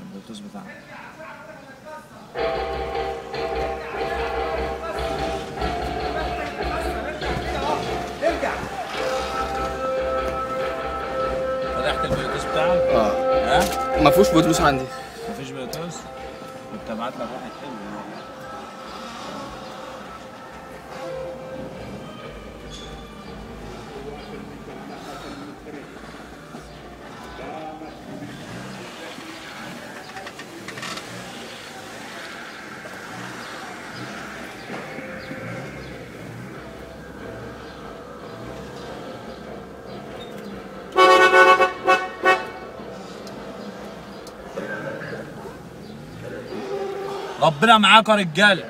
البلوتوث بتاعنا فتحت البلوتوث بتاعك؟ اه ها؟ ما فيهوش بلوتوث عندي مفيش بلوتوث؟ كنت ابعت لك واحد حلو ربنا معاكم يا رجاله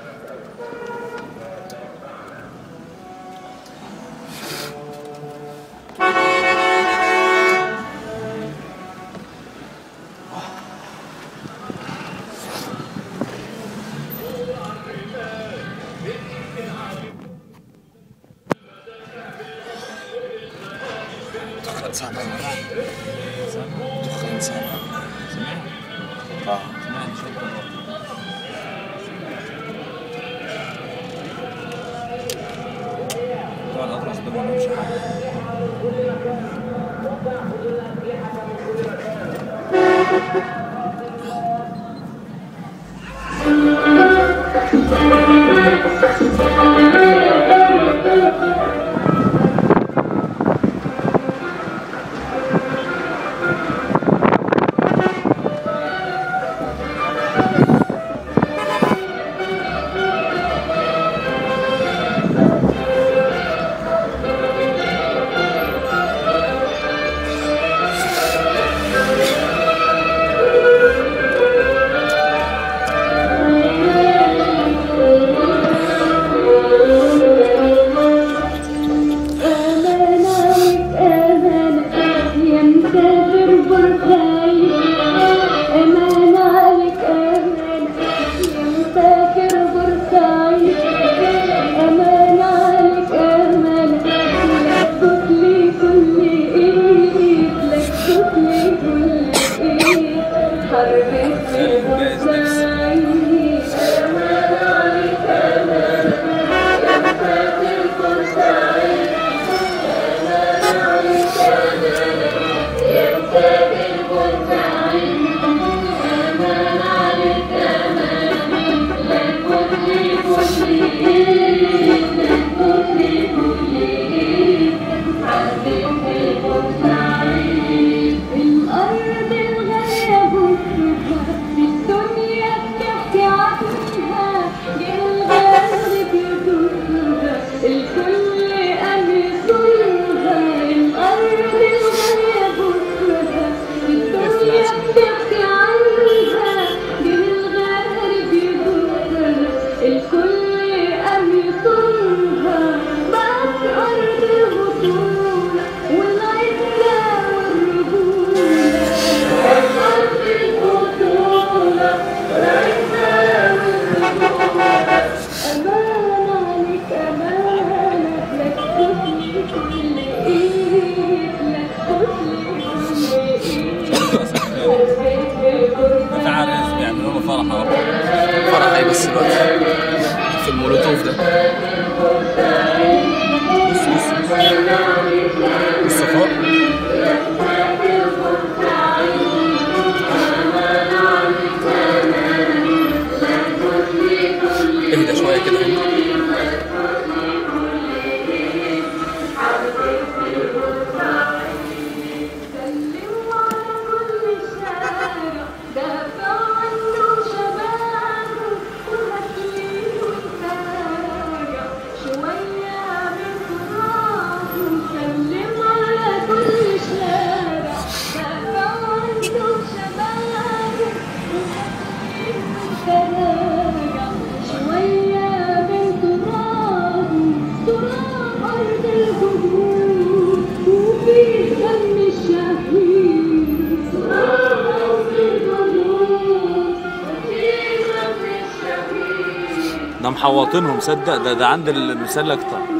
دخان سامع سامع؟ دخان سامع سمعت؟ اه سمعت شكرا بتوع الأطرس دول ما لهمش حل الأرض الغالية بكرة في الدنيا بتحكي عنها جه الغالب يدوسها الكل قام يزورها الأرض الغالية بكرة في الدنيا بتحكي عنها جه الغالب يدوسها الكل قام يزورها بقت أرض البطولة والعزة والرجولة أرض البطولة والعزة والرجولة أمان عليك أمانة لا تفوتني كل إيد لا تفوتني كل إيد في عريس بيعملوا له فرح اهو فرح ايه بس دلوقتي في المولوتوف ده بص بص بص الصفاء اهدى شويه كده سلموا على كل شارع دافع عنه شبابه وهتلاقيه وانت راجع شوية من ترابه سلم على كل شارع دافع عنه شبابه وهتلاقيه وانت راجع شوية من ترابه تراب أرض الجذور وفي دم الشهيد تراب أرض الجذور وفي دم الشهيد ده محوطينهم صدق ده ده عند المسلك